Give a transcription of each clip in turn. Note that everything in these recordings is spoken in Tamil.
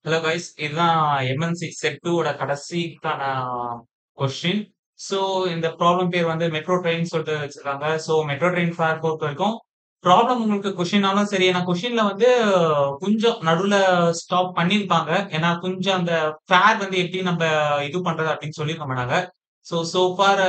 ஹலோ கைஸ் இதுதான் எம்என்சி செட் டூ ஓட கடைசிக்கான கொஸ்டின் ஸோ இந்த ப்ராப்ளம் பேர் வந்து மெட்ரோ ட்ரெயின் சொல்லிட்டு வச்சிருக்காங்க ஸோ மெட்ரோ ட்ரெயின் ஃபேர் பொறுத்த வரைக்கும் ப்ராப்ளம் உங்களுக்கு கொஷினாலும் சரி ஏன்னா கொஷின்ல வந்து கொஞ்சம் நடுவில் ஸ்டாப் பண்ணியிருப்பாங்க ஏன்னா கொஞ்சம் அந்த ஃபேர் வந்து எப்படி நம்ம இது பண்றது அப்படின்னு சொல்லியிருக்க மாட்டாங்க ஸோ சோ ஃபார்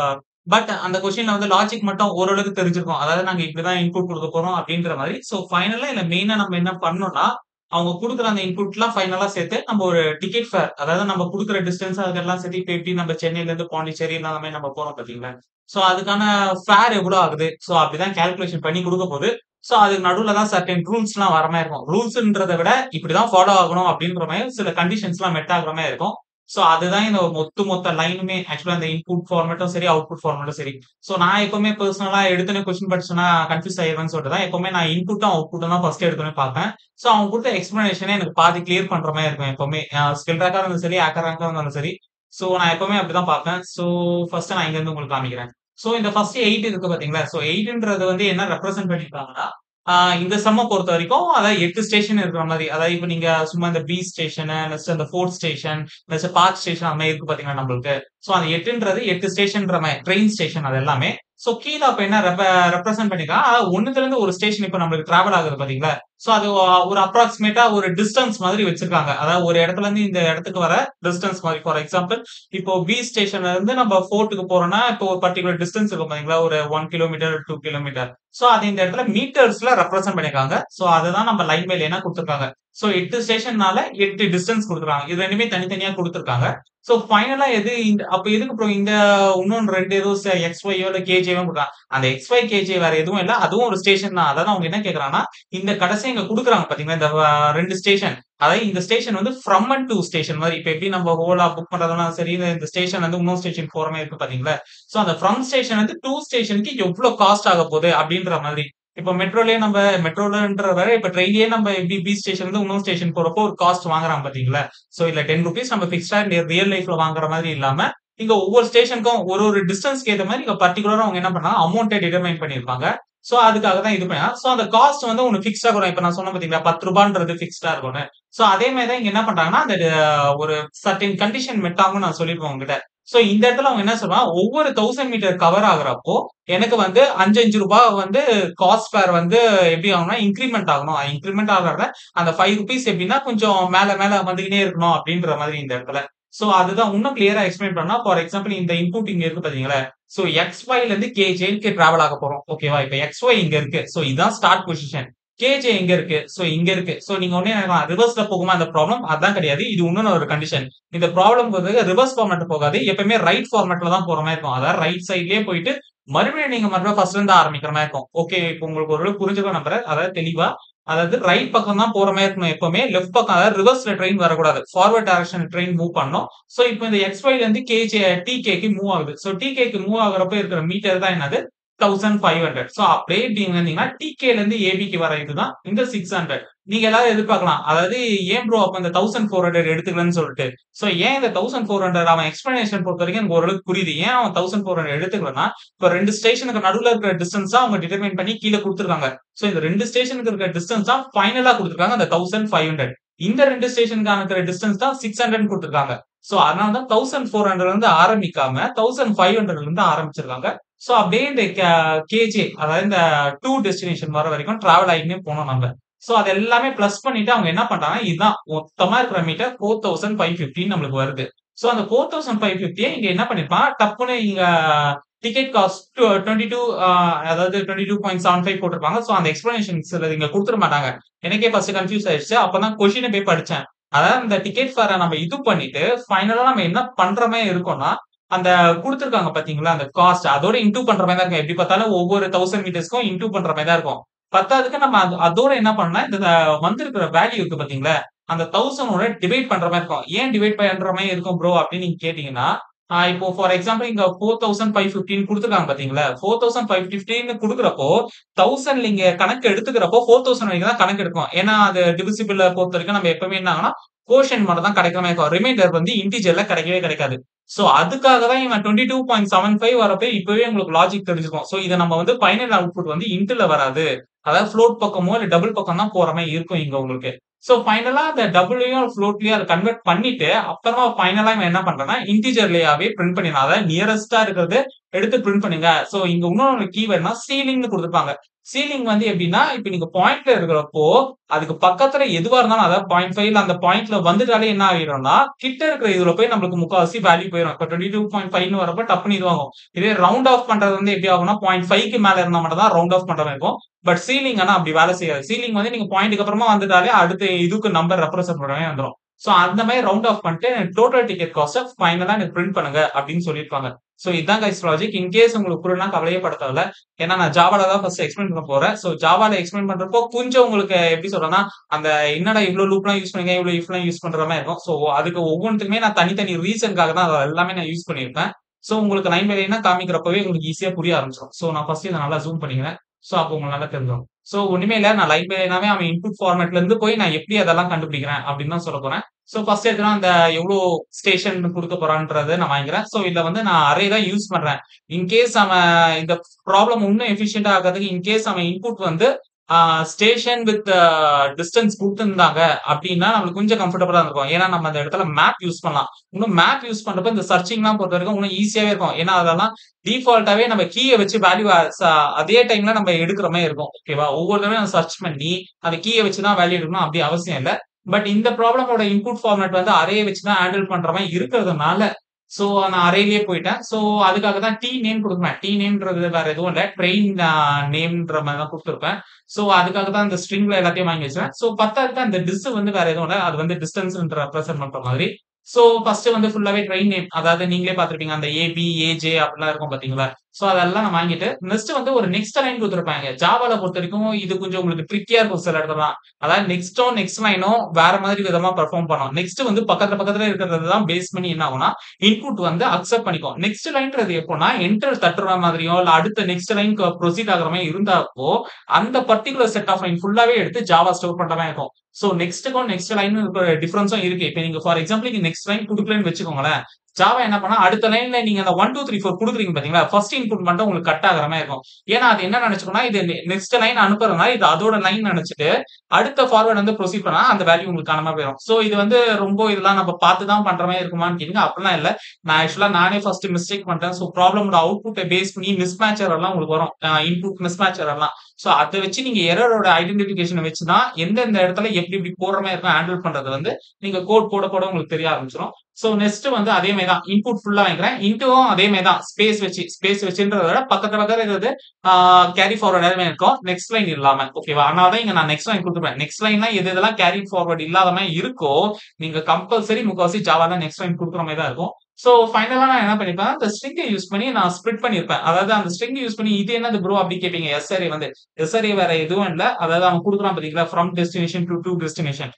பட் அந்த கொஸ்டின்ல வந்து லாஜிக் மட்டும் ஓரளவுக்கு தெரிஞ்சிருக்கும் அதாவது நாங்க இப்படிதான் இன்புட் கொடுக்க போறோம் அப்படின்ற மாதிரி ஸோ ஃபைனலா இல்ல மெயினா நம்ம என்ன பண்ணோம்னா அவங்க கொடுக்குற அந்த இன்புட்லாம் ஃபைனலா சேர்த்து நம்ம ஒரு டிக்கெட் ஃபேர் அதாவது நம்ம கொடுக்குற டிஸ்டன்ஸ் அதெல்லாம் சேர்த்து இப்போ எப்படி நம்ம சென்னையில இருந்து பாண்டிச்சேரி இந்த மாதிரி நம்ம போறோம் பாத்தீங்களா ஸோ அதுக்கான ஃபேர் எவ்வளவு ஆகுது ஸோ அப்படிதான் கால்குலேஷன் பண்ணி கொடுக்க போகுது ஸோ அதுக்கு நடுவில் தான் சர்டன் ரூல்ஸ் எல்லாம் வர மாதிரி இருக்கும் ரூல்ஸ்ன்றதை விட இப்படிதான் ஃபாலோ ஆகணும் அப்படின்ற மாதிரி சில கண்டிஷன்ஸ் எல்லாம் மெட் ஆகுற மாதிரி இருக்கும் ஸோ அதுதான் இந்த மொத்த மொத்த லைனுமே ஆக்சுவலா இந்த இன்புட் ஃபார்மேட்டும் சரி அவுட்புட் ஃபார்மேட்டும் சரி ஸோ நான் எப்பவுமே பர்சனலா எடுத்துன கொஸ்டின் படிச்சேன்னா கன்ஃபியூஸ் ஆயிருவேன்னு சொல்லிட்டு தான் எப்பவுமே நான் இன்புட்டும் அவுட்புட்டும் தான் ஃபர்ஸ்ட் எடுத்துன்னு பார்ப்பேன் ஸோ அவங்க கொடுத்த எக்ஸ்பிளனேஷனே எனக்கு பாதி கிளியர் பண்ற மாதிரி இருக்கும் எப்பவுமே ஸ்கில் ரேக்கா இருந்தாலும் சரி ஆக்கர் ரேக்கா இருந்தாலும் சரி ஸோ நான் எப்பவுமே அப்படிதான் பார்ப்பேன் ஸோ ஃபர்ஸ்ட் நான் இங்க இருந்து உங்களுக்கு காமிக்கிறேன் ஸோ இந்த ஃபர்ஸ்ட் எயிட் இருக்கு பாத்தீங்களா ஸோ எயிட்ன்றது வந்து என்ன ரெப்ரசென்ட் பண்ணிருக்காங்கன்னா இந்த சம்ம பொறுத்த வரைக்கும் அதாவது எட்டு ஸ்டேஷன் இருக்கிற மாதிரி அதாவது இப்ப நீங்க சும்மா இந்த பி ஸ்டேஷன் நெக்ஸ்ட் அந்த fourth station next park station அந்த மாதிரி இருக்கு பாத்தீங்கன்னா நம்மளுக்கு சோ அந்த எட்டுன்றது எட்டு ஸ்டேஷன்ற மாதிரி ட்ரெயின் ஸ்டேஷன் அது எல்லாமே சோ கீழே அப்ப என்ன ரெப்ரசென்ட் பண்ணிக்கலாம் அதாவது ஒண்ணுல இருந்து ஒரு ஸ்டேஷன் இப்ப நம்மளுக்கு டிராவல் ஆகுது பாத்தீங்களா சோ அது ஒரு அப்ராக்சிமேட்டா ஒரு டிஸ்டன்ஸ் மாதிரி வச்சிருக்காங்க அதாவது ஒரு இடத்துல இருந்து இந்த இடத்துக்கு வர டிஸ்டன்ஸ் மாதிரி ஃபார் எக்ஸாம்பிள் இப்போ பி ஸ்டேஷன்ல இருந்து நம்ம ஃபோர்ட்டுக்கு போறோம்னா இப்போ ஒரு பர்டிகுலர் டிஸ்டன்ஸ் இருக்கும் பாத்தீங்களா ஒரு one kilometre two kilometre so அது இந்த இடத்துல மீட்டர்ஸ்ல ரெப்ரசென்ட் பண்ணிருக்காங்க சோ அதுதான் நம்ம லைன் பை லைனா கொடுத்துருக்காங்க சோ எட்டு ஸ்டேஷன்னால எட்டு டிஸ்டன்ஸ் கொடுத்துருக்காங்க இது ரெண்டுமே தனித்தனியா கொடுத்துருக்காங்க சோ ஃபைனலா எது இந்த அப்ப எதுக்கு அப்புறம் இந்த இன்னொன்று ரெண்டு எதுவும் எக்ஸ் ஒய்யோ இல்ல கேஜேவோ கொடுக்குறாங்க அந்த எக்ஸ் ஒய் கேஜே வேற எதுவும் இல்ல அதுவும் ஒரு ஸ்டேஷன் தான் அதாவது அவங்க என்ன கேக்குறாங்கன்னா இந்த கடைசி இங்க கொடுக்குறாங்க பாத்தீங்களா இந்த ரெண்டு ஸ்டேஷன் அதாவது இந்த ஸ்டேஷன் வந்து ஃப்ரம் அண்ட் டூ ஸ்டேஷன் மாதிரி இப்ப எப்படி நம்ம ஓலா புக் பண்றதுலாம் சரி இந்த ஸ்டேஷன் வந்து இன்னொரு ஸ்டேஷன் போற மாதிரி இருக்கு பாத்தீங்களா சோ அந்த ஃப்ரம் ஸ்டேஷன் வந்து டூ ஸ்டேஷனுக்கு எவ்வளவு காஸ்ட் ஆக போகுது அப்படின்ற மாதிரி இப்ப மெட்ரோலயே நம்ம மெட்ரோலன்ற வேற இப்ப ட்ரெயின்லயே நம்ம எப்படி பி ஸ்டேஷன் வந்து இன்னொரு ஸ்டேஷன் போறப்போ ஒரு காஸ்ட் வாங்குறாங்க பாத்தீங்களா சோ இல்ல டென் ருபீஸ் நம்ம பிக்ஸ்டா ரியல் லைஃப்ல வாங்குற மாதிரி இல்லாம இங்க ஒவ்வொரு ஸ்டேஷனுக்கும் ஒரு ஒரு டிஸ்டன்ஸ்க்கு ஏற்ற மாதிரி இங்க பர்டிகுலரா அவங்க என்ன பண்ணாங்க அமௌண்ட்டை டிட்டர்மைன் பண்ணிருப்பாங்க சோ அதுக்காக தான் இது பண்ணா சோ அந்த காஸ்ட் வந்து ஒன்னு பிக்ஸ்டா இருக்கும் இப்ப நான் சொன்ன பாத்தீங்களா பத்து ரூபான்றது பிக்ஸ்டா இருக்கும்னு சோ அதே மாதிரி தான் இங்க என்ன பண்றாங்கன்னா அந்த ஒரு சர்டின் கண்டிஷன் மெட் ஆகும் நான் சொல்லிருப்பேன் உங்ககிட்ட சோ இந்த இடத்துல அவங்க என்ன சொல்றாங்க ஒவ்வொரு தௌசண்ட் மீட்டர் கவர் ஆகுறப்போ எனக்கு வந்து அஞ்சு அஞ்சு ரூபாய் வந்து காஸ்ட் ஃபேர் வந்து எப்படி ஆகணும்னா இன்க்ரிமெண்ட் ஆகணும் இன்க்ரிமெண்ட் ஆகிறத அந்த ஃபைவ் ருபீஸ் எப்படின்னா கொஞ்சம் மேல மேல வந்துகிட்டே இருக்கணும் அப்படின்ற மாதிரி இந்த இடத்துல சோ அதுதான் இன்னும் கிளியரா எக்ஸ்பிளைன் பண்ணா ஃபார் எக்ஸாம்பிள் இந்த இன்புட் இங்க இருக்கு பாத்தீங்களா சோ எக்ஸ் ஒய்ல இருந்து கேஜேக்கு டிராவல் ஆக போறோம் ஓகேவா இப்ப எக்ஸ் ஒய் இங்க இருக்கு சோ இதுதான் ஸ்டார்ட் பொசிஷன் கேஜே எங்க இருக்கு சோ இங்க இருக்கு சோ நீங்க உடனே ரிவர்ஸ்ல போகுமா அந்த ப்ராப்ளம் அதான் கிடையாது இது இன்னொன்னு ஒரு கண்டிஷன் இந்த ப்ராப்ளம் வந்து ரிவர்ஸ் ஃபார்மேட் போகாது எப்பவுமே ரைட் ஃபார்மேட்ல தான் போற மாதிரி இருக்கும் அதாவது ரைட் சைட்லயே போயிட்டு மறுபடியும் நீங்க மறுபடியும் ஃபர்ஸ்ட்ல இருந்து ஆரம்பிக்கிற மாதிரி இருக்கும் ஓகே இப்போ உங்களுக்கு ஒரு புரிஞ்சுக்க நம்புறேன் அதாவது தெளிவா அதாவது ரைட் பக்கம் தான் போற மாதிரி இருக்கணும் எப்பவுமே லெஃப்ட் பக்கம் அதாவது ரிவர்ஸ்ல ட்ரெயின் வரக்கூடாது ஃபார்வர்ட் டைரக்ஷன் ட்ரெயின் மூவ் பண்ணும் சோ இப்போ இந்த எக்ஸ் ஒய்ல இருந்து கேஜே டி கேக்கு மூவ் ஆகுது சோ டி கேக்கு மூவ் ஆகுறப்ப இருக்கிற மீட்டர் தான் என்னது தௌசண்ட் ஃபைவ் ஹண்ட்ரட் ஸோ அப்படியே இப்படி வந்தீங்கன்னா டிகேல இருந்து ஏபிக்கு வர இதுதான் இந்த சிக்ஸ் ஹண்ட்ரட் நீங்க எல்லாரும் எதிர்பார்க்கலாம் அதாவது ஏன் ப்ரோ அப்ப இந்த தௌசண்ட் ஃபோர் ஹண்ட்ரட் எடுத்துக்கலன்னு சொல்லிட்டு சோ ஏன் இந்த தௌசண்ட் ஃபோர் ஹண்ட்ரட் அவன் எக்ஸ்பிளனேஷன் பொறுத்த வரைக்கும் எனக்கு ஓரளவுக்கு புரியுது ஏன் அவன் தௌசண்ட் ஃபோர் ஹண்ட்ரட் எடுத்துக்கலன்னா இப்போ ரெண்டு ஸ்டேஷனுக்கு நடுவில் இருக்கிற டிஸ்டன்ஸ் அவங்க டிட்டர்மைன் பண்ணி கீழே கொடுத்துருக்காங்க சோ இந்த ரெண்டு ஸ்டேஷனுக்கு இருக்கிற டிஸ்டன்ஸ் தான் ஃபைனலா கொடுத்துருக்காங்க அந்த தௌசண்ட் ஃபைவ் ஹண்ட்ரட் இந்த ரெண்டு ஸ்டேஷனுக்கான இருக்கிற டிஸ்டன்ஸ் தான் சிக்ஸ் ஹண்ட்ரட் கொடுத்துருக்காங்க சோ அதனால தான் தௌசண்ட் ஃபோர் ஹண்ட்ரட்ல இருந்து ஆரம்பிக்காம தௌசண்ட் ஃபைவ் ஹண்ட்ரட்ல இருந்து ஆரம்பிச்சிருக்காங்க சோ அப்படியே இந்த கேஜே அதாவது இந்த டூ டெஸ்டினேஷன் வர வரைக்கும் டிராவல் ஆகினே போனோம் நம்ம சோ அது எல்லாமே பிளஸ் பண்ணிட்டு அவங்க என்ன பண்றாங்க இதுதான் மொத்தமா இருக்கிற metre four thousand five fifteen நம்மளுக்கு வருது சோ அந்த ஃபோர் தௌசண்ட் ஃபைவ் பிப்டியை இங்க என்ன பண்ணிருப்பான் டப்புன்னு இங்க டிக்கெட் காஸ்ட் டுவெண்ட்டி டூ அதாவது twenty two point seven five போட்டிருப்பாங்க ஸோ அந்த எக்ஸ்பிளனேஷன்ஸ் இங்க கொடுத்துட மாட்டாங்க எனக்கே ஃபர்ஸ்ட் கன்ஃபியூஸ் ஆயிடுச்சு அப்பதான் கொஷினை போய் படிச்சேன் அதாவது இந்த டிக்கெட் ஃபேரை நம்ம இது பண்ணிட்டு ஃபைனலா நம்ம என்ன பண்றமே இருக்கோம்னா அந்த கொடுத்துருக்காங்க பாத்தீங்களா அந்த காஸ்ட் அதோட இன்டூ பண்ற மாதிரி தான் இருக்கும் எப்படி பார்த்தாலும் ஒவ்வொரு தௌசண்ட் மீட்டர்ஸ்க்கும் இன்டூ பண்ற மாதிரி தான் இருக்கும் பத்தாவதுக்கு நம்ம அதோட என்ன பண்ணா இந்த வந்திருக்கிற வேல்யூ இருக்கு பாத்தீங்களா அந்த தௌசண்டோட டிவைட் பண்ற மாதிரி இருக்கும் ஏன் டிவைட் பண்ற மாதிரி இருக்கும் ப்ரோ அப்படின்னு நீங்க கேட்டீங்கன்னா இப்போ ஃபார் எக்ஸாம்பிள் இங்க ஃபோர் தௌசண்ட் ஃபைவ் பிப்டின் கொடுத்துருக்காங்க பாத்தீங்களா ஃபோர் தௌசண்ட் ஃபைவ் பிப்டின் கொடுக்குறப்போ தௌசண்ட் நீங்க கணக்கு எடுத்துக்கிறப்போ ஃபோர் தௌசண்ட் வரைக்கும் தான் கணக்கு எடுக்கும் ஏன்னா அது டிவிசிபிள் பொறுத்த வரைக்கும் நம்ம எப்பவுமே என்னங்கன்னா கோஷன் மட்டும் தான் கிடைக்கிற மாதிரி இருக்கும் ரிமைண்டர் வந்து இன்டிஜர்ல கிடைக்கவே கிடைக்காது சோ அதுக்காக தான் இவன் twenty two point seven five வரப்ப இப்பவே உங்களுக்கு லாஜிக் தெரிஞ்சுக்கும் சோ இதை நம்ம வந்து ஃபைனல் அவுட்புட் வந்து இன்ட்ல வராது அதாவது ஃப்ளோட் பக்கமோ இல்ல டபுள் பக்கம் தான் போற மாதிரி இருக்கும் இங்க உங்களுக்கு ஸோ ஃபைனலா அந்த டபுள்யூயும் ஃப்ளோட்லயும் அதை கன்வெர்ட் பண்ணிட்டு அப்புறமா ஃபைனலா இவன் என்ன பண்றான்னா இன்டிஜர்லயாவே பிரிண்ட் பண்ணிடலாம் அதாவது நியரஸ்டா இருக்கிறது எடுத்து பிரிண்ட் பண்ணுங்க ஸோ இங்க இன்னொரு கீவேர்ட்னா சீலிங்னு கொடுத்துருப்பாங்க சீலிங் வந்து எப்படின்னா இப்ப நீங்க பாயிண்ட்ல இருக்கிறப்போ அதுக்கு பக்கத்துல எதுவா இருந்தாலும் அதாவது பாயிண்ட் ஃபைவ்ல அந்த பாயிண்ட்ல வந்துட்டாலே என்ன ஆகிடும்னா கிட்ட இருக்கிற இதுல போய் நம்மளுக்கு முக்காவாசி வேல்யூ போயிடும் இப்போ டுவெண்ட்டி டூ பாயிண்ட் ஃபைவ்னு வரப்போ டப்புனு இது வாங்கும் இதே ரவுண்ட் ஆஃப் பண்றது வந்து எப்படி ஆகும்னா பாயிண்ட் ஃபைவ்க்கு மேல இருந்தா மட்டும் தான் ரவுண்ட் ஆஃப் பண்ற மாதிரி இருக்கும் பட் சீலிங் ஆனா அப்படி வேலை செய்யாது சீலிங் வந்து நீங்க பாயிண்ட்டுக்கு அப்புறமா வந்துட்டாலே அடுத்த இதுக்கு நம்பர் ரெப்ரசென்ட் பண்ணவே வந்துடும் ஸோ அந்த மாதிரி ரவுண்ட் ஆஃப் பண்ணிட்டு டோட்டல் டிக்கெட் காஸ்ட் ஃபைனலா எனக்கு பிரிண்ட் பண்ணுங்க அப்படின்னு சொல்லியிருப்பாங்க ஸோ இதான் கைஸ் லாஜிக் இன்கேஸ் உங்களுக்கு புரியலனா கவலையே படுத்தவில்ல ஏன்னா நான் ஜாவால தான் ஃபர்ஸ்ட் எக்ஸ்பிளைன் பண்ண போறேன் ஸோ ஜாவால எக்ஸ்பிளைன் பண்றப்போ கொஞ்சம் உங்களுக்கு எப்படி சொல்றேன்னா அந்த என்னடா இவ்வளவு லூப்லாம் யூஸ் பண்ணுங்க இவ்வளவு இஃப்லாம் யூஸ் பண்ற மாதிரி இருக்கும் ஸோ அதுக்கு ஒவ்வொன்றுக்குமே நான் தனித்தனி ரீசனுக்காக தான் அதை எல்லாமே நான் யூஸ் பண்ணியிருப்பேன் ஸோ உங்களுக்கு லைன் பை லைனா காமிக்கிறப்பவே உங்களுக்கு ஈஸியா புரிய ஆரம்பிச்சிடும் ஸோ நான் ஃபர்ஸ்ட் இதை நல்லா ஜூம் பண்ணிக்கிறேன் ஸோ அப்போ உங்களுக்கு நல்லா தெரிஞ்சிடும் ஸோ ஒண்ணுமே இல்லை நான் லைன் பை லைனாவே அவன் இன்புட் ஃபார்மேட்ல இருந்து போய் நான் எப்படி அதெல்லாம் கண்டுபிடிக்கிறேன் அப்படின்னு தான் சொல்ல போறேன் ஸோ ஃபர்ஸ்ட் எடுத்துனா அந்த எவ்வளோ ஸ்டேஷன் கொடுக்க போறான்றதை நான் வாங்கிக்கிறேன் ஸோ இதுல வந்து நான் அரே தான் யூஸ் பண்றேன் இன்கேஸ் அவன் இந்த ப்ராப்ளம் இன்னும் எஃபிஷியன்டா ஆகிறதுக்கு இன்கேஸ் அவன் இன்புட் வந்து ஸ்டேஷன் வித் டிஸ்டன்ஸ் கொடுத்துருந்தாங்க அப்படின்னா நம்மளுக்கு கொஞ்சம் கம்ஃபர்டபுளா இருக்கும் ஏன்னா நம்ம அந்த இடத்துல மேப் யூஸ் பண்ணலாம் இன்னும் மேப் யூஸ் பண்றப்ப இந்த சர்ச்சிங்லாம் பொறுத்த வரைக்கும் இன்னும் ஈஸியாவே இருக்கும் ஏன்னா அதெல்லாம் டிஃபால்ட்டாவே நம்ம கீயை வச்சு வேல்யூ அதே டைம்ல நம்ம எடுக்கிற மாதிரி இருக்கும் ஓகேவா ஒவ்வொரு தடவை சர்ச் பண்ணி அந்த கீயை வச்சு தான் வேல்யூ எடுக்கணும் அப்படி அவசியம் இல்லை பட் இந்த ப்ராப்ளமோட இன்புட் ஃபார்மேட் வந்து அரையை வச்சு தான் ஹேண்டில் பண்ற மாதிரி இருக்கிறதுனால ஸோ நான் அறையிலேயே போயிட்டேன் ஸோ அதுக்காக தான் டி நேம் கொடுப்பேன் டி நேம்ன்றது வேற எதுவும் இல்லை ட்ரெயின் நேம்ன்ற மாதிரி தான் கொடுத்துருப்பேன் ஸோ அதுக்காக தான் இந்த ஸ்ட்ரிங்ல எல்லாத்தையும் வாங்கி வச்சுருவேன் ஸோ பத்தாவது அந்த டிஸ் வந்து வேற எதுவும் இல்லை அது வந்து டிஸ்டன்ஸ் ரெப்ரசென்ட் பண்ற மாதிரி ஸோ ஃபர்ஸ்ட் வந்து ஃபுல்லாவே ட்ரெயின் நேம் அதாவது நீங்களே பார்த்துருப்பீங்க அந்த ஏபி ஏஜே அப்படிலாம் இருக்கும் பாத்தீங்களா ஸோ அதெல்லாம் நான் வாங்கிட்டு நெக்ஸ்ட் வந்து ஒரு நெக்ஸ்ட் லைன் கொடுத்துருப்பாங்க ஜாவால பொறுத்த வரைக்கும் இது கொஞ்சம் உங்களுக்கு ட்ரிக்கியா இருக்கும் சில இடத்துல அதாவது நெக்ஸ்டும் நெக்ஸ்ட் லைனும் வேற மாதிரி விதமா பெர்ஃபார்ம் பண்ணும் நெக்ஸ்ட் வந்து பக்கத்துல பக்கத்துல இருக்கிறது தான் பேஸ் பண்ணி என்ன ஆகும்னா இன்புட் வந்து அக்செப்ட் பண்ணிக்கும் நெக்ஸ்ட் லைன்றது எப்போனா என்டர் தட்டுற மாதிரியோ இல்ல அடுத்த நெக்ஸ்ட் லைன் ப்ரொசீட் ஆகிற மாதிரி இருந்தாப்போ அந்த பர்டிகுலர் செட் ஆஃப் லைன் ஃபுல்லாவே எடுத்து ஜாவா ஸ்டோர் பண்ற மாதிரி இருக்கும் ஸோ நெக்ஸ்ட்டுக்கும் நெக்ஸ்ட் லைன் டிஃபரன்ஸும் இருக்கு இப்போ நீங்க ஃபார் எக்ஸாம்பிள் நீங்க நெக்ஸ்ட் லைன் கொடுக்கலன்னு வச்சுக்கோங்களேன் ஜாவா என்ன பண்ணா அடுத்த லைன்ல நீங்க அந்த ஒன் டூ த்ரீ ஃபோர் கொடுக்குறீங்க பாத்தீங்களா ஃபர்ஸ்ட் இன்புட் மட்டும் உங்களுக்கு கட் ஆகிற மாதிரி இருக்கும் ஏன்னா அது என்ன நினைச்சுக்கோனா இது நெக்ஸ்ட் லைன் அனுப்புறதுனால இது அதோட லைன் நினைச்சிட்டு அடுத்த ஃபார்வர்ட் வந்து ப்ரொசீட் பண்ணா அந்த வேல்யூ உங்களுக்கு காணாம போயிடும் ஸோ இது வந்து ரொம்ப இதெல்லாம் நம்ம பார்த்து தான் பண்ற மாதிரி இருக்குமான்னு கேட்டீங்க அப்படிலாம் இல்லை நான் ஆக்சுவலா நானே ஃபர்ஸ்ட் மிஸ்டேக் பண்றேன் ஸோ ப்ராப்ளமோட அவுட்புட்டை பேஸ் பண்ணி மிஸ் மேட்ச் எல்லாம் உங்களுக்கு வரும் இன்புட் மிஸ் மேட்ச் எல்லாம் ஸோ அதை வச்சு நீங்க எரரோட ஐடென்டிபிகேஷனை வச்சு தான் எந்தெந்த இடத்துல எப்படி எப்படி போடுற மாதிரி இருக்கும் ஹேண்டில் பண்றது வந்து நீங்க கோட் போட போட உங்களுக்கு தெரிய ஆரம்பிச்சிடும் ஸோ நெக்ஸ்ட் வந்து அதே மாதிரி தான் இன்புட் ஃபுல்லா வாங்கிக்கிறேன் இன்ட்டும் அதே மாதிரி தான் ஸ்பேஸ் வச்சு ஸ்பேஸ் வச்சுன்றத விட பக்கத்துல பக்கத்துல இருக்கிறது கேரி ஃபார்வர்ட் எல்லாமே இருக்கும் நெக்ஸ்ட் லைன் இல்லாம ஓகேவா அதனால தான் இங்க நான் நெக்ஸ்ட் லைன் கொடுத்துருப்பேன் நெக்ஸ்ட் லைன்ல எது இதெல்லாம் கேரி ஃபார்வர்ட் இல்லாத மாதிரி இருக்கோ நீங்க கம்பல்சரி முக்கால்வாசி ஜாவா தான் நெக்ஸ்ட் லைன் கொடுக்குற மாதிரி தான் இருக்கும் ஸோ ஃபைனலா நான் என்ன பண்ணிப்பேன் அந்த ஸ்ட்ரிங்கை யூஸ் பண்ணி நான் ஸ்ப்ளிட் பண்ணிருப்பேன் அதாவது அந்த ஸ்ட்ரிங் யூஸ் பண்ணி இது என்னது ப்ரோ அப்படி கேட்பீங்க எஸ்ஆர்ஏ வந்து எஸ்ஆர்ஏ வேற எதுவும் இல்லை அதாவது அவன் கொடுக்குறான் பாத்தீங்களா from destination to to destination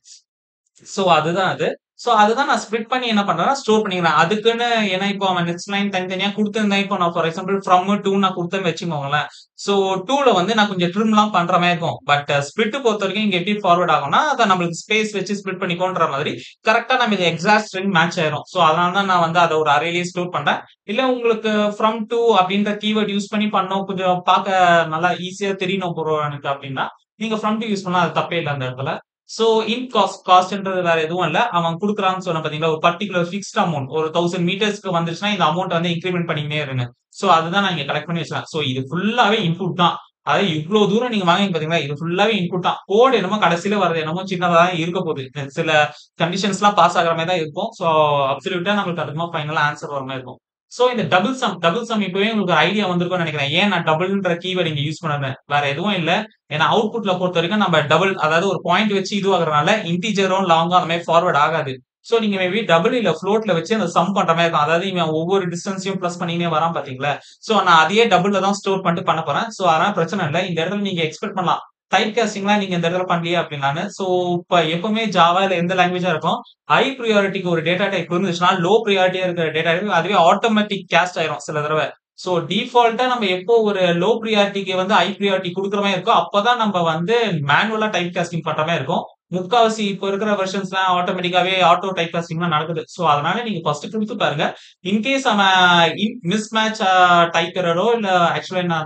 so அதுதான் அது ஸோ அதுதான் நான் ஸ்ப்ளிட் பண்ணி என்ன பண்றேன்னா ஸ்டோர் பண்ணிக்கிறேன் அதுக்குன்னு ஏன்னா இப்போ அவன் நெக்ஸ்ட் லைன் தனித்தனியா கொடுத்துருந்தேன் இப்போ நான் ஃபார் எக்ஸாம்பிள் ஃப்ரம் டூ நான் கொடுத்தேன்னு வச்சுக்கோங்களேன் ஸோ டூல வந்து நான் கொஞ்சம் ட்ரிம்லாம் பண்ற மாதிரி இருக்கும் பட் ஸ்பிளிட் பொறுத்த வரைக்கும் இங்க எப்படி ஃபார்வர்ட் ஆகும்னா அதை நம்மளுக்கு ஸ்பேஸ் வச்சு ஸ்பிளிட் பண்ணிக்கோன்ற மாதிரி கரெக்டா நம்ம இது எக்ஸாக்ட் ஸ்ட்ரிங் மேட்ச் ஆயிரும் ஸோ அதனால தான் நான் வந்து அதை ஒரு அறையிலேயே ஸ்டோர் பண்றேன் இல்ல உங்களுக்கு ஃப்ரம் டூ அப்படின்ற கீவேர்ட் யூஸ் பண்ணி பண்ணோம் கொஞ்சம் பார்க்க நல்லா ஈஸியா தெரியணும் போறோம் எனக்கு அப்படின்னா நீங்க ஃப்ரம் டூ யூஸ் பண்ணா அது தப்பே இல்லை அந்த இடத்துல சோ இன் காஸ்ட் காஸ்ட்ன்றது வேற எதுவும் இல்ல அவன் கொடுக்குறான்னு சொன்ன பாத்தீங்களா ஒரு பர்டிகுலர் ஃபிக்ஸ்ட் அமௌண்ட் ஒரு தௌசண்ட் மீட்டர்ஸ்க்கு வந்துச்சுன்னா இந்த அமௌண்ட் வந்து இன்க்ரிமெண்ட் பண்ணிக்கிட்டே இருங்க சோ அதுதான் நான் இங்க கலெக்ட் பண்ணி வச்சேன் சோ இது ஃபுல்லாவே இன்புட் தான் அதாவது இவ்வளவு தூரம் நீங்க வாங்கி பாத்தீங்களா இது ஃபுல்லாவே இன்புட் தான் கோட் என்னமோ கடைசியில வரது என்னமோ சின்னதா தான் இருக்க போகுது சில கண்டிஷன்ஸ் எல்லாம் பாஸ் ஆகிற மாதிரி தான் இருக்கும் ஸோ அப்சல்யூட்டா நம்மளுக்கு அதுமா ஃபைனலா ஆன்சர் வர மாதிரி இருக்கும் சோ இந்த டபுள் சம் டபுள் சம் இப்பவே உங்களுக்கு ஐடியா வந்திருக்கும்னு நினைக்கிறேன் ஏன் நான் டபுள்ன்ற கீவேர்ட் இங்க யூஸ் பண்ணேன் வேற எதுவும் இல்ல ஏன்னா அவுட்புட்ல பொறுத்த வரைக்கும் நம்ம டபுள் அதாவது ஒரு பாயிண்ட் வச்சு இதுவாகிறனால இன்டீஜரும் லாங்கும் அந்த மாதிரி ஃபார்வர்ட் ஆகாது சோ நீங்க மேபி டபுள் இல்ல ஃப்ளோட்ல வச்சு அந்த சம் பண்ற மாதிரி இருக்கும் அதாவது இவன் ஒவ்வொரு டிஸ்டன்ஸையும் பிளஸ் பண்ணினே வரான் பாத்தீங்களா சோ நான் அதையே டபுள்ல தான் ஸ்டோர் பண்ணிட்டு பண்ண போறேன் சோ அதனால பிரச்சனை இல்லை இந்த இடத்துல நீங்க எக்ஸ்பெக்ட் பண்ணலாம் டைப் காஸ்டிங்லாம் நீங்க இந்த இடத்துல பண்ணலையே அப்படின்னானு சோ இப்ப எப்பவுமே ஜாவால எந்த லாங்குவேஜா இருக்கும் ஹை ப்ரியாரிட்டிக்கு ஒரு டேட்டா டைப் இருந்துச்சுன்னா லோ ப்ரியாரிட்டியா இருக்கிற டேட்டா டைப் அதுவே ஆட்டோமேட்டிக் கேஸ்ட் ஆயிரும் சில தடவை சோ டிஃபால்ட்டா நம்ம எப்போ ஒரு லோ ப்ரியாரிட்டிக்கு வந்து ஹை ப்ரியாரிட்டி கொடுக்குற மாதிரி இருக்கோ அப்பதான் நம்ம வந்து மேனுவலா டைப் காஸ்டிங் பண்ற மாதிரி இருக்கும் முக்காவாசி இப்போ இருக்கிற வெர்ஷன்ஸ்லாம் ஆட்டோமேட்டிக்காவே ஆட்டோ டைப் காஸ்டிங்லாம் நடக்குது ஸோ அதனால நீங்க ஃபர்ஸ்ட் கொடுத்து பாருங்க இன்கேஸ் அவன் மிஸ் மேட்ச் டைப் எரரோ இல்ல ஆக்சுவலா என்னன்னா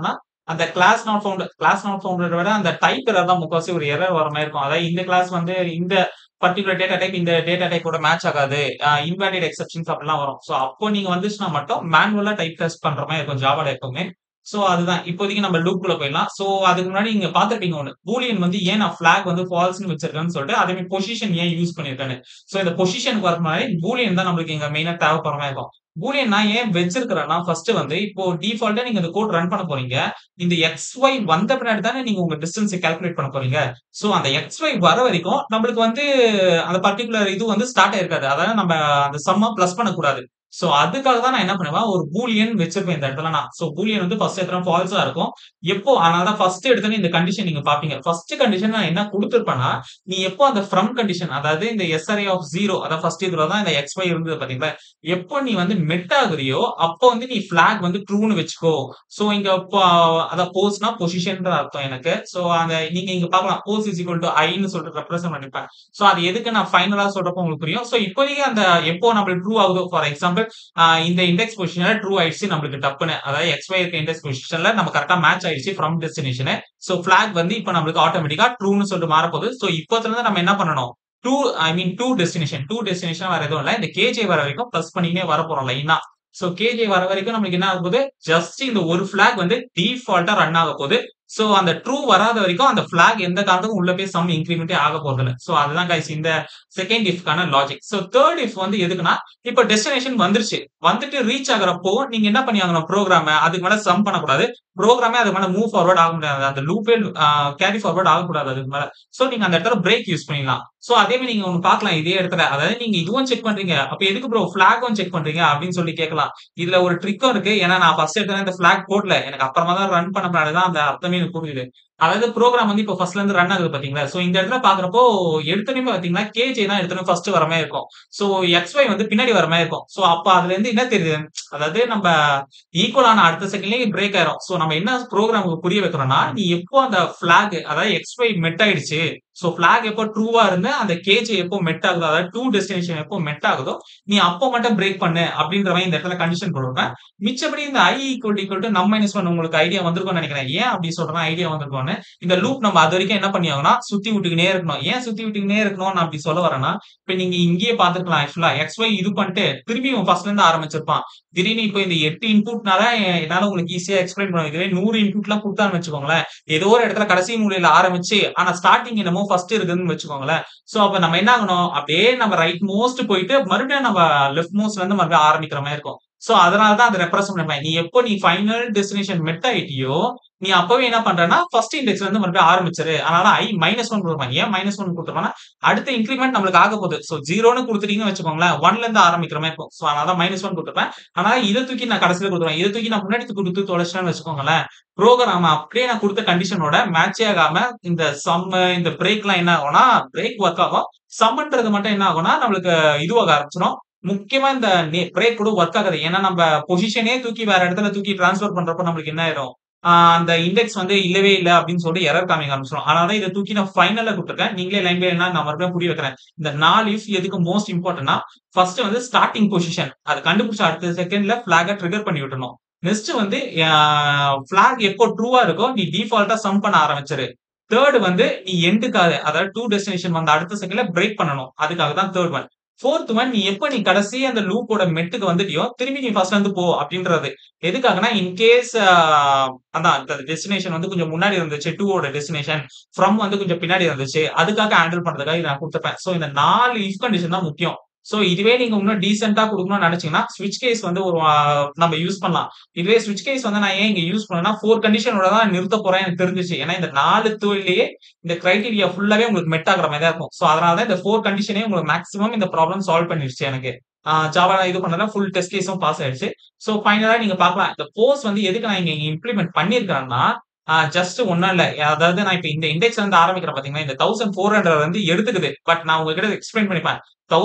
அந்த class not found class not founded விட அந்த டைப் எரர் தான் முக்காவாசி ஒரு எரர் வர மாரி இருக்கும். அதாவது இந்த கிளாஸ் வந்து இந்த பர்ட்டிகுலர் டேட்டா டைப் இந்த டேட்டா டைப்போட மேட்ச் ஆகாது. அ இன்வாலிட் எக்செப்ஷன்ஸ் அப்படிலாம் வரும். ஸோ அப்போ நீங்க வந்துச்சுன்னா மட்டும் மேனுவலா டைப் டெஸ்ட் பண்ற மாரி இருக்கும் ஜாவால எப்பவுமே. ஸோ அதுதான். இப்போதைக்கு நம்ம லூப்குள்ள போயிடலாம். ஸோ அதுக்கு முன்னாடி நீங்க பார்த்திருப்பீங்க ஒண்ணு. பூலியன் வந்து ஏன் நான் ஃபிளாக் வந்து ஃபால்ஸ்ன்னு வச்சிருக்கேன்னு சொல்லிட்டு, அதே மாரி பொசிஷன் ஏன் யூஸ் பண்ணியிருக்கேன்னு. ஸோ இந்த பொசிஷனுக்கு வரக்கு முன்னாடி பூலியன் தான் நம்மளுக்கு இங்க மெயினா தேவைப்படுற மாரி இருக்கும். பூலியன் நான் ஏன் வச்சிருக்கிறேன்னா, ஃபர்ஸ்ட் வந்து இப்போ டிஃபால்ட்டா நீங்க இந்த கோட் ரன் பண்ண போறீங்க. இந்த எக்ஸ்.ஒய் வந்த பின்னாடி தானே நீங்க உங்க டிஸ்டன்ஸ கால்குலேட் பண்ண போறீங்க. ஸோ அந்த எக்ஸ்.ஒய் வர வரைக்கும் நம்மளுக்கு வந்து அந்த பர்ட்டிகுலர் இது வந்து ஸ்டார்ட் ஆயிருக்காது. அதாவது நம்ம அந்த சம்ம பிளஸ் பண்ணக்கூடாது. ஸோ அதுக்காக தான் நான் என்ன பண்ணுவேன், ஒரு பூலியன் வச்சிருப்பேன் இந்த இடத்துல நான். ஸோ பூலியன் வந்து ஃபர்ஸ்ட் எடுத்தோனே ஃபால்ஸா இருக்கும். எப்போ அதனால தான் ஃபர்ஸ்ட் எடுத்தோனே இந்த கண்டிஷன் நீங்க பார்ப்பீங்க. ஃபர்ஸ்ட் கண்டிஷன் நான் என்ன குடுத்திருப்பேன்னா, நீ எப்போ அந்த ஃப்ரம் கண்டிஷன் அதாவது இந்த எஸ்ஆர்ஏ ஆஃப் 0 அதான் ஃபர்ஸ்ட் இதுல தான் இந்த எக்ஸ்.ஒய் இருந்தது பார்த்தீங்களா? எப்போ நீ வந்து மெட் ஆகுறியோ, அப்போ வந்து நீ ஃபிளாக் வந்து ட்ரூன்னு வச்சுக்கோ. ஸோ இங்க இப்போ அதான் போஸ்னா பொசிஷன்ற அர்த்தம் எனக்கு. ஸோ அந்த நீங்க இங்க பார்க்கலாம். போஸ் இஸ் ஈக்குவல் டூ ஐன்னு சொல்லிட்டு ரெப்ரசன்ட் பண்ணிருப்பேன். ஸோ அது எதுக்கு நான் ஃபைனலா சொல்றப்போ உங்களுக்கு புரியும். ஸோ இப்போதைக்கு அந்த எப்போ நம்மளுக்கு ட்ரூ ஆகுதோ ஃபார் எக்ஸாம்பிள் அ இந்த இண்டெக்ஸ் பொசிஷன்ல ட்ரூ ஆயிடுச்சு நம்மளுக்கு டப்புன்னு. அதாவது எக்ஸ்.ஒய் இருக்க இண்டெக்ஸ் பொசிஷன்ல நம்ம கரெக்ட்டா மேட்ச் ஆயிடுச்சு ஃப்ரம் டெஸ்டினேஷன். ஸோ ஃபிளாக் வந்து இப்ப நம்மளுக்கு ஆட்டோமேட்டிக்கா ட்ரூன்னு சொல்லிட்டு மாறப்போகுது. ஸோ இப்போத்துல இருந்து நம்ம என்ன பண்ணணும், to I mean to destination. To destination வேற எதுவும் இல்ல. இந்த கேஜே வர வரைக்கும் பிளஸ் பண்ணிக்கினே வரப்போறோம் லைனா. ஸோ கேஜே வர வரைக்கும் நம்மளுக்கு என்ன ஆகப்போகுது, ஜஸ்ட் இந்த ஒரு ஃபிளாக் வந்து டிஃபால்ட்டா ரன் ஆகப்போகுது. ஸோ அந்த ட்ரூ வராத வரைக்கும் அந்த ஃபிளாக் எந்த காரணத்துக்கும் உள்ள போய் சம் இன்கிரிமென்ட்டே ஆக போறதில்ல. ஸோ அதுதான் கைஸ் இந்த செகண்ட் இஃப்க்கான லாஜிக். ஸோ தேர்ட் இஃப் வந்து எதுக்குன்னா, இப்ப டெஸ்டினேஷன் வந்துருச்சு. வந்துட்டு ரீச் ஆகுறப்போ நீங்க என்ன பண்ணி ஆகணும் புரோகிராம அதுக்கு மேல சம் பண்ணக்கூடாது. புரோகிராமே அதுக்கு மேல மூவ் ஃபார்வர்ட் ஆக முடியாது. அந்த லூப்பே அ கேரி ஃபார்வர்ட் ஆகக்கூடாது அதுக்கு மேல. ஸோ நீங்க அந்த இடத்துல பிரேக் யூஸ் பண்ணிக்கலாம். ஸோ அதே மாரி நீங்க ஒண்ணு பார்க்கலாம் இதே இடத்துல. அதாவது நீங்க இதுவும் செக் பண்றீங்க. அப்ப எதுக்கு ப்ரோ ஃபிளாகும் செக் பண்றீங்க அப்படின்னு சொல்லி கேட்கலாம். இதுல ஒரு ட்ரிக்கும் இருக்கு. ஏன்னா நான் ஃபர்ஸ்ட் எடுத்தோனே இந்த ஃபிளாக் போடல. எனக்கு அப்புறமா தான் ரன் பண்ண பின்னாடி தான் அந்த அர்த்தமே எனக்கு புரியுது. அதாவது புரோகிராம் வந்து இப்ப ஃபர்ஸ்ட்ல இருந்து ரன் ஆகுது பார்த்தீங்களா? ஸோ இந்த இடத்துல பார்க்குறப்போ எடுத்தோனயுமே பார்த்தீங்கன்னா, கேஜே தான் எடுத்தோனே ஃபர்ஸ்ட் வர மாரி இருக்கும். ஸோ எக்ஸ்.ஒய் வந்து பின்னாடி வர மாரி இருக்கும். ஸோ அப்ப அதுல இருந்து என்ன தெரியுது, அதாவது நம்ம ஈக்குவல் ஆன அடுத்த செகண்ட்லயே பிரேக் ஆயிரும். ஸோ நம்ம என்ன புரோகிராமுக்கு புரிய வைக்கிறோம்னா, நீ எப்போ அந்த ஃபிளாக் அதாவது எக்ஸ்.ஒய் மெட் ஆயிடுச்சு. ஸோ ஃபிளாக் எப்போ ட்ரூவா இருந்து அந்த கேஜே எப்போ மெட் ஆகுதோ, அதாவது டூ டெஸ்டினேஷன் எப்போ மெட் ஆகுதோ, நீ அப்போ மட்டும் பிரேக் பண்ணு அப்படின்ற மாரி இந்த இடத்துல கண்டிஷன் போட்டிருப்பேன். மிச்சபடி இந்த I equal to equal to num minus 1 உங்களுக்கு ஐடியா வந்திருக்கும்னு நினைக்கிறேன். ஏன் அப்படி சொல்றேன்னா ஐடியா வந்திருக்கும்னு. இந்த லூப் நம்ம அதுவரைக்கும் என்ன பண்ணி ஆகணும்னா, சுத்தி விட்டுக்கினே இருக்கணும். ஏன் சுத்தி விட்டுக்கினே இருக்கணும்னு நான் அப்படி சொல்ல வரேன்னா, இப்ப நீங்க இங்கேயே பார்த்துருக்கலாம் ஆக்சுவலா. எக்ஸ்.ஒய் இது பண்ணிட்டு திரும்பியும் ஃபர்ஸ்ட்ல இருந்து ஆரம்பிச்சிருப்பான். திடீர்னு இப்போ இந்த 8 இன்புட்னால என்னால உங்களுக்கு ஈஸியா எக்ஸ்பிளைன் பண்ண இதுவே 100 இன்புட்லாம் குடுத்தான்னு வச்சுக்கோங்களேன். ஏதோ ஒரு இடத்துல கடைசி மூலையில ஆரம்பிச்சு, ஆனா ஸ்டார்ட்டிங் என்னமோ ஃபர்ஸ்ட் இருக்குதுன்னு வச்சுக்கோங்களேன். ஸோ அப்ப நம்ம என்ன ஆகணும், அப்படியே நம்ம ரைட் மோஸ்ட் போயிட்டு மறுபடியும் நம்ம லெஃப்ட் மோஸ்ட்ல இருந்து மறுபடியும் ஆரம்பிக்கிற மாரி இருக்கும். ஸோ அதனால தான் அத ரெப்ரசன்ட் பண்ணுவேன். நீ எப்போ நீ ஃபைனல் டெஸ்டினேஷன் மெட் ஆயிட்டியோ, நீ அப்பவே என்ன பண்றன்னா, ஃபர்ஸ்ட் இண்டெக்ஸ்ல இருந்து மறுபடியும் ஆரம்பிச்சிரு. அதனால ஐ மைனஸ் 1 குடுப்பான். ஏன் மைனஸ் 1 குடுத்துருப்பான்னா, அடுத்த இன்கிரிமென்ட் நம்மளுக்கு ஆகப்போகுது. ஸோ 0ன்னு குடுத்துட்டீங்கன்னு வச்சுக்கோங்களேன், 1ல இருந்து ஆரம்பிக்கிற மாரி இருக்கும். ஸோ அதனால தான் மைனஸ் 1 குடுத்துருப்பேன். ஆனா இத தூக்கி நான் கடைசியில குடுத்துருவேன். இத தூக்கி நான் முன்னாடி குடுத்து தொலைச்சிட்டேன்னு வச்சுக்கோங்களேன், புரோகிராம் அப்படியே நான் குடுத்த கண்டிஷனோட மேட்சே ஆகாம இந்த சம்மு, இந்த பிரேக்லாம் என்ன ஆகும்னா, பிரேக் ஒர்க் ஆகும். சம்ன்றது மட்டும் என்ன ஆகும்னா, நம்மளுக்கு இதுவாக ஆரம்பிச்சுரும். முக்கியமா இந்த நெ பிரேக் கூட ஒர்க் ஆகாது. ஏன்னா நம்ம பொசிஷனே தூக்கி வேற இடத்துல தூக்கி டிரான்ஸ்ஃபர் பண்றப்போ நம்மளுக்கு என்ன ஆயிரும், ஆ அந்த இண்டெக்ஸ் வந்து இல்லவே இல்ல அப்படின்னு சொல்லி எரர் காமிக்க ஆரம்பிச்சுரும். அதனால தான் இத தூக்கி நான் ஃபைனல்ல குடுத்துருக்கேன். நீங்களே லைன் பை லைனா நான் மறுபடியும் புரிய வைக்கிறேன். இந்த 4 இஃப் எதுக்கு மோஸ்ட் இம்பார்ட்டன்ட்னா, ஃபர்ஸ்ட் வந்து ஸ்டார்ட்டிங் பொசிஷன். அத கண்டுபிடிச்ச அடுத்த செகண்ட்ல ஃபிளாக ட்ரிக்கர் பண்ணி விட்டுறணும். நெக்ஸ்ட் வந்து அ ஃபிளாக் எப்போ ட்ரூவா இருக்கோ, நீ டிஃபால்ட்டா சம் பண்ண ஆரம்பிச்சிரு. தேர்ட் வந்து நீ எண்டுக்காக அதாவது டூ டெஸ்டினேஷன் வந்த அடுத்த செகண்ட்ல பிரேக் பண்ணணும். அதுக்காக தான் தேர்ட் ஒன். ஃபோர்த் ஒன் நீ எப்ப நீ கடைசி அந்த லூப்போட மெட்டுக்கு வந்துட்டியோ, திரும்பி நீ ஃபர்ஸ்ட்ல இருந்து போ அப்படின்றது. எதுக்காகன்னா, இன் கேஸ் அ அதான் அந்த டெஸ்டினேஷன் வந்து கொஞ்சம் முன்னாடி இருந்துச்சு. 2 ஓட டெஸ்டினேஷன். ஃப்ரம் வந்து கொஞ்சம் பின்னாடி இருந்துச்சு. அதுக்காக ஹேண்டில் பண்றதுக்காக இத நான் குடுத்துருப்பேன். ஸோ இந்த 4 இஃப் கண்டிஷன் தான் முக்கியம். ஸோ இதுவே நீங்க இன்னும் டீசென்ட்டா குடுக்கணும்னு நெனச்சீங்கன்னா, ஸ்விட்ச் கேஸ் வந்து ஒரு அ நம்ம யூஸ் பண்ணலாம். இதுவே ஸ்விட்ச் கேஸ் வந்து நான் ஏன் இங்க யூஸ் பண்ணேன்னா, 4 கண்டிஷனோட தான் நிறுத்தப் போறேன் எனக்கு தெரிஞ்சுச்சு. ஏன்னா இந்த 4 தொழில்லயே இந்த கிரைட்டீரியா ஃபுல்லாவே உங்களுக்கு மெட் ஆகுற மாரி தான் இருக்கும். ஸோ அதனால தான் இந்த 4 கண்டிஷனே உங்களுக்கு மேக்ஸிமம் இந்த ப்ராப்ளம் சால்வ் பண்ணிருச்சு எனக்கு. ஆ ஜாவால இது பண்ணதுல ஃபுல் டெஸ்ட் கேஸும் பாஸ் ஆயிடுச்சு. ஸோ ஃபைனலா நீங்க பார்க்கலாம். இந்த போஸ் வந்து எதுக்கு நான் இங்க இம்ப்ளிமெண்ட் பண்ணியிருக்கிறேன்னா, அ ஜஸ்ட் ஒண்ணும் இல்ல. அதாவது நான் இப்ப இந்த இண்டெக்ஸ்ல இருந்து ஆரம்பிக்கிறேன் பார்த்தீங்களா, இந்த 1400 வந்து எடுத்துக்குது. பட் நான் உங்ககிட்ட எக்ஸ்பிளைன் பண்ணிப்பேன்.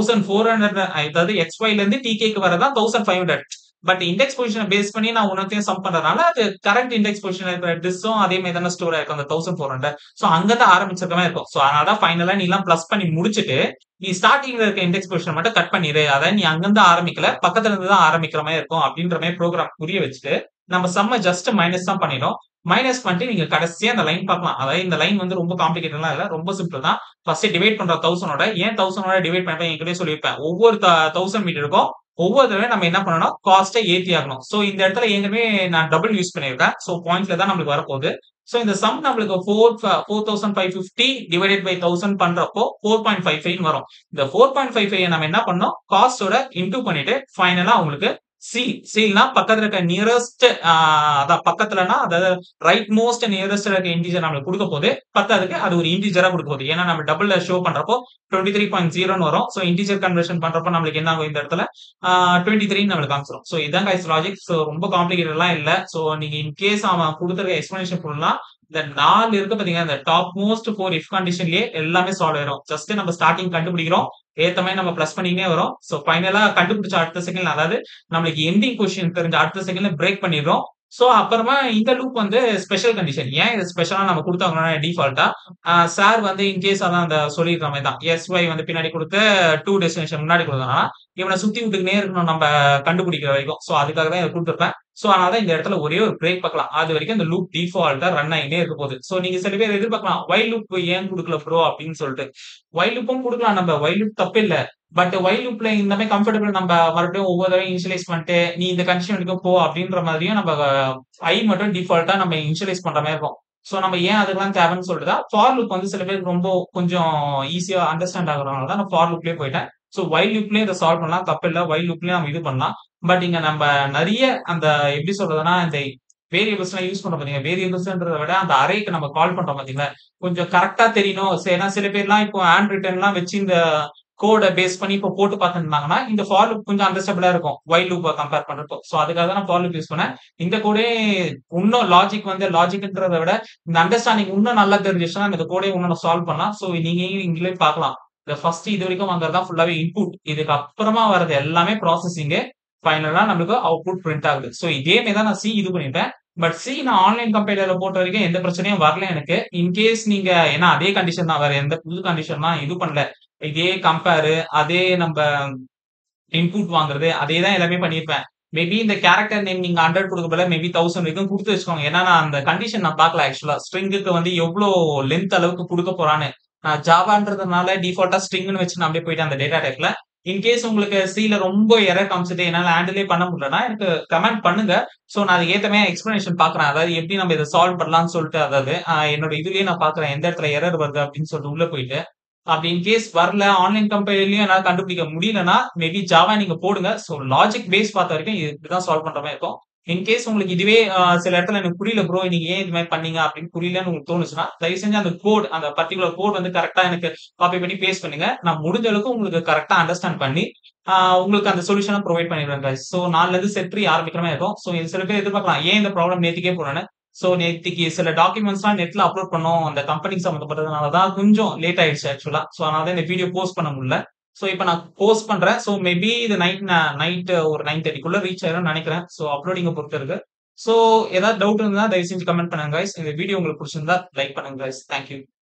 1400 அதாவது எக்ஸ்.ஒய்ல இருந்து டிகேக்கு வரது தான் 1500. பட் இண்டெக்ஸ் பொசிஷன பேஸ் பண்ணி நான் ஒன்னொத்தையும் சம் பண்றதுனால, அது கரண்ட் இண்டெக்ஸ் பொசிஷன்ல இருக்கிற டிஸ்ஸும் அதே மாரி தானே ஸ்டோர் ஆயிருக்கும். அந்த 1400. ஸோ அங்க தான் ஆரம்பிச்சிருக்க மாரி இருக்கும். ஸோ அதனால தான் ஃபைனலா நீலாம் பிளஸ் பண்ணி முடிச்சுட்டு, நீ ஸ்டார்ட்டிங்ல இருக்க இண்டெக்ஸ் பொசிஷன மட்டும் கட் பண்ணிரு. அதாவது நீ அங்கிருந்து ஆரம்பிக்கல. பக்கத்துல இருந்து தான் ஆரம்பிக்கிற மாரி இருக்கும். அப்படின்ற மாரி புரோகிராம் புரிய வச்சுட்டு, நம்ம சம்ம ஜஸ்ட் மைனஸ் தான் பண்ணிட்டோம். மைனஸ் பண்ணிட்டு நீங்க கடைசியா அந்த லைன் பார்க்கலாம். அதாவது இந்த லைன் வந்து ரொம்ப காம்ப்ளிகேட்டட்லாம் இல்ல. ரொம்ப சிம்பிள் தான். ஃபர்ஸ்ட் டிவைட் பண்றோம் 1000ஓட. ஏன் 1000ஓட டிவைட் பண்றேன் ஏற்கனவே சொல்லியிருப்பேன். ஒவ்வொரு த 1000 மீட்டருக்கும் ஒவ்வொரு தடவையும் நம்ம என்ன பண்ணணும், காஸ்ட்ட ஏத்தி ஆகணும். சோ இந்த இடத்துல ஏற்கனவே நான் டபுள் யூஸ் பண்ணியிருக்கேன். சோ பாயிண்ட்ஸ்ல தான் நம்மளுக்கு வரப்போகுது. சோ இந்த சம் நம்மளுக்கு 4 ஃப 4550 டிவைடட் பை 1000 பண்றப்போ 4.55 வரும். இந்த 4.55 நம்ம என்ன பண்ணணும், காஸ்ட்டோட இன்டூ பண்ணிட்டு ஃபைனலா உங்களுக்கு சி சினா பக்கத்துல இருக்க நியரஸ்ட் ஆ அதான் பக்கத்துலனா அதாவது ரைட் மோஸ்ட் நியரஸ்ட் இருக்க இன்டிஜர் நம்மளுக்கு குடுக்க போது. பத்தாததுக்கு அது ஒரு இன்டிஜரா குடுக்க போகுது. ஏன்னா நம்ம டபுள்ல ஷோ பண்றப்போ 23.0ன்னு வரும். சோ இன்டிஜர் கன்வர்ஷன் பண்றப்போ நம்மளுக்கு என்ன ஆகும் இந்த இடத்துல ஆ 23 நம்மளுக்கு காமிச்சிரும். சோ இதான் கைஸ் லாஜிக். சோ ரொம்ப காம்ப்ளிகேட்டட்லாம் இல்ல. சோ நீங்க இன் கேஸ் அவன் குடுத்திருக்க எக்ஸ்பிளனேஷன் ஃபுல்லா இந்த 4 இருக்கு பார்த்தீங்களா, இந்த டாப் மோஸ்ட் 4 இஃப் கண்டிஷன்லயே எல்லாமே சால்வ் ஆயிரும். ஜஸ்ட் நம்ம ஸ்டார்ட்டிங் கண்டுபிடிக்கிறோம். ஏத்த மாரி நம்ம பிளஸ் பண்ணிக்கினே வரோம். சோ ஃபைனலா கண்டுபிடிச்ச அடுத்த செகண்ட்ல அதாவது நம்மளுக்கு எண்டிங் பொசிஷன் தெரிஞ்ச அடுத்த செகண்ட்ல பிரேக் பண்ணிடுறோம். சோ அப்புறமா இந்த லூப் வந்து ஸ்பெஷல் கண்டிஷன். ஏன் இது ஸ்பெஷலா நம்ம குடுத்தாங்கன்னா டிஃபால்ட்டா ஆ சார் வந்து இன் கேஸ் அதான் அந்த சொல்லியிருக்கிற மாரி தான். எஸ்ஒய் வந்து பின்னாடி குடுத்து 2 டெஸ்டினேஷன் முன்னாடி குடுத்தோம்னா, இவன சுத்தி விட்டுக்கினே இருக்கணும் நம்ம கண்டுபிடிக்கிற வரைக்கும். சோ அதுக்காக தான் இத குடுத்திருப்பேன். சோ அதனால தான் இந்த இடத்துல ஒரே ஒரு பிரேக் பார்க்கலாம். அது வரைக்கும் இந்த லூப் டிஃபால்ட்டா ரன் ஆயின்னே இருக்க போகுது. சோ நீங்க சில பேர் எதிர்பார்க்கலாம். வைல் லூப் ஏன் குடுக்கல ப்ரோ அப்படின்னு சொல்லிட்டு. வைல் லூப்பும் குடுக்கலாம் நம்ம. வைல் லூப் தப்பில்ல. பட் வைல் லூப்ல இந்த மாரி கம்ஃபர்டபிள் நம்ம மறுபடியும் ஒவ்வொரு தடவையும் இனிஷியலைஸ் பண்ணிட்டு, நீ இந்த கண்டிஷன் வரைக்கும் போ அப்படின்ற மாதிரியும் நம்ம ஐ மட்டும் டிஃபால்ட்டா நம்ம இனிஷியலைஸ் பண்ற மாரி இருக்கும். சோ நம்ம ஏன் அதுக்கெல்லாம் தேவைன்னு சொல்லிட்டு தான் ஃபார் லூப் வந்து சில பேருக்கு ரொம்ப கொஞ்சம் ஈஸியா அண்டர்ஸ்டாண்ட் ஆகுறதுனால தான் நான் ஃபார் லூப்லயே போயிட்டேன். சோ வைல் லூப்லயே இத சால்வ் பண்ணலாம். தப்பில்ல. வைல் லூப்லயும் நம்ம இது பண்ணலாம். பட் இங்க நம்ம நெறைய அந்த எப்படி சொல்றதுன்னா, இந்த வேரியபிள்ஸ்லாம் யூஸ் பண்றோம் பார்த்தீங்களா, வேரியபிள்ஸ்ன்றத விட அந்த அரேக்கு நம்ம கால் பண்றோம் பார்த்தீங்களா, கொஞ்சம் கரெக்ட்டா தெரியணும். ச ஏன்னா சில பேர்லாம் இப்போ ஹேண்ட் ரிட்டன்லாம் வச்சு இந்த கோட பேஸ் பண்ணி இப்போ போட்டு பார்த்துருந்தாங்கன்னா, இந்த ஃபார் லூப் கொஞ்சம் அண்டர்ஸ்டாண்டபிளா இருக்கும். வைல் லூப்ப கம்பேர் பண்றப்போ. சோ அதுக்காக தான் நான் ஃபார் லூப் யூஸ் பண்ணேன். இந்த கோடே இன்னும் லாஜிக் வந்து லாஜிக்ன்றத விட இந்த அண்டர்ஸ்டாண்டிங் இன்னும் நல்லா தெரிஞ்சுச்சுன்னா, இந்த கோடே இன்னும் சால்வ் பண்ணலாம். சோ நீங்க நீங்களே பார்க்கலாம். இந்த ஃபர்ஸ்ட் இதுவரைக்கும் வாங்குறது தான் ஃபுல்லாவே இன்புட். இதுக்கு அப்புறமா வர்றது எல்லாமே ப்ராசஸிங்கு. ஃபைனலா நம்மளுக்கு அவுட்புட் பிரிண்ட் ஆகுது. சோ இதே மாரி தான் நான் சி இது பண்ணிட்டேன். பட் சி நான் ஆன்லைன் கம்பைலர்ல போட்ட வரைக்கும் எந்த பிரச்சனையும் வரல எனக்கு. இன் கேஸ் நீங்க ஏன்னா அதே கண்டிஷன் தான். வேற எந்த புது கண்டிஷன்லாம் இது பண்ணல. இதே கம்பேர் அதே நம்ப இன்புட் வாங்குறது, அதே தான் எல்லாமே பண்ணியிருப்பேன். மேபி இந்த கேரக்டர் நேம் நீங்க 100 குடுக்க பதிலா மேபி 1000 வரைக்கும் குடுத்து வச்சுக்கோங்க. ஏன்னா நான் அந்த கண்டிஷன் நான் பார்க்கல ஆக்சுவலா. ஸ்ட்ரிங்க்கு வந்து எவ்ளோ லென்த் அளவுக்கு குடுக்க போறான்னு. நான் ஜாவான்றதுனால டிஃபால்ட்டா ஸ்ட்ரிங்ன்னு வச்சு நான் அப்படியே போயிட்டேன் அந்த டேட்டா டைப்ல. இன் கேஸ் உங்களுக்கு சில ரொம்ப எரர் காமிச்சுட்டு என்னால ஹேண்டிலே பண்ண முடியலன்னா, எனக்கு கமெண்ட் பண்ணுங்க. சோ நான் அதுக்கு ஏத்த மாரி எக்ஸ்பிளனேஷன் பார்க்குறேன். அதாவது எப்படி நம்ம இத சால்வ் பண்ணலாம்னு சொல்லிட்டு அதாவது அ என்னோட இதுலயே நான் பார்க்குறேன். எந்த இடத்துல எரர் வருது அப்படின்னு சொல்லிட்டு உள்ள போயிட்டு. அப்படி இன் கேஸ் வரல, ஆன்லைன் கம்பைலர்லயும் என்னால கண்டுபிடிக்க முடியலன்னா, மேபி ஜாவா நீங்க போடுங்க. சோ லாஜிக் பேஸ் பார்த்த வரைக்கும் இப்படிதான் சால்வ் பண்ற மாரி இருக்கும். இன் கேஸ் உங்களுக்கு இதுவே அ சில இடத்துல எனக்கு புரியல ப்ரோ. நீங்க ஏன் இது மாரி பண்ணீங்க அப்படின்னு புரியலன்னு உங்களுக்கு தோணுச்சுன்னா, தயவு செஞ்சு அந்த கோட் அந்த பர்ட்டிகுலர் கோட் வந்து கரெக்ட்டா எனக்கு காப்பி பண்ணி பேஸ்ட் பண்ணுங்க. நான் முடிஞ்ச அளவுக்கு உங்களுக்கு கரெக்ட்டா அண்டர்ஸ்டாண்ட் பண்ணி, ஆ உங்களுக்கு அந்த சொல்யூஷன புரொவைட் பண்ணிடுவேன் கைஸ். சோ நாளைலருந்து செட் 3 ஆரம்பிக்கிற மாரி இருக்கும். சோ சில பேர் எதிர்பார்க்கலாம். ஏன் இந்த ப்ராப்ளம் நேத்திக்கே போனோம்னு. சோ நேத்திக்கு சில டாக்குமெண்ட்ஸ்லாம் நெட்ல அப்லோட் பண்ணோம். அந்த கம்பெனிக்கு சம்மந்தப்பட்டதுனால தான் கொஞ்சம் லேட் ஆயிடுச்சு ஆக்சுவலா. சோ அதனால தான் இந்த வீடியோ போஸ்ட் பண்ண முடியல. சோ இப்ப நான் போஸ்ட் பண்றேன். சோ மேபி இது நைட் நைட் ஒரு 9:30க்குள்ள ரீச் ஆயிரும்னு நெனைக்கிறேன். சோ அப்லோடிங்க பொறுத்து இருக்கு. சோ ஏதாவது டவுட் இருந்தா தயவு செஞ்சு கமெண்ட் பண்ணுங்க கைஸ். இந்த வீடியோ உங்களுக்கு புடிச்சிருந்தா லைக் பண்ணுங்க கைஸ். Thank you.